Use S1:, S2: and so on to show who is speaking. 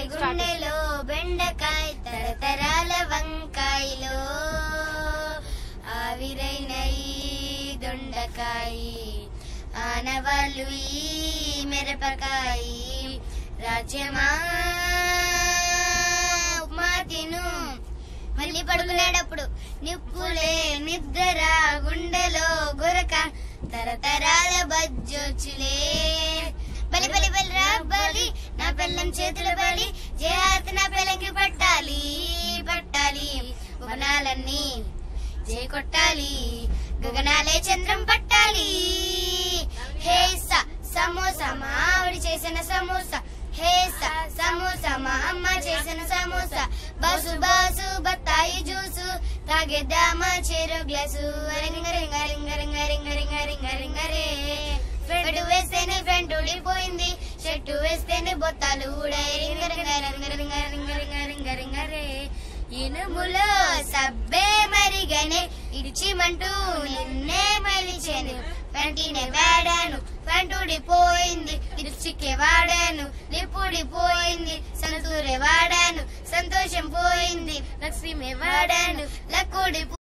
S1: గుండెలో బెండకాయ తరతరాల వంకాయలో ఆవిరైన ఈ దొండకాయ ఆనవాళ్ళు ఈ మిరపకాయ రాజ్యమా ఉప్మా తిను మళ్ళీ పడుకునేటప్పుడు నిప్పులే నిద్ర గుండెలో గురక తరతరాల బజ్జొచ్చులే బలి బలి బలి రా బలి నా పిల్లం చేతులు బలి జయాత నా పిల్లంకి పట్టాలి పట్టాలి గగనాలన్నీ జయ కొట్టాలి గగనాలే చంద్రం పట్టాలి హే స సమోసా మా ఆవిడ చేసిన సమోసా హే స సమోసా మా అమ్మ చేసిన సమోసా బాసు బాసు బత్తాయి జ్యూసు తాగేద్దామా చెరు గ్లాసు రింగ రింగ రింగ రింగ రింగ రింగ రింగ రింగ రే ఫ్రెండ్ వేస్తేనే ఫ్రెండ్ ఊడిపోయింది షర్టు వేస్తేనే బొత్తాలు ఊడాయి రింగ రింగ రింగ రింగ రింగ రింగ రింగ రింగ రే ఇనుములో సబ్బే మరిగనే ఇడిచిమంటూ నిన్నే మలిచెను వెంటనే వాడాను వెంటుడిపోయింది ఇరుచికే వాడాను లిప్పుడిపోయింది సంతూరే వాడాను సంతోషం పోయింది లక్ష్మి వాడాను లక్కుడి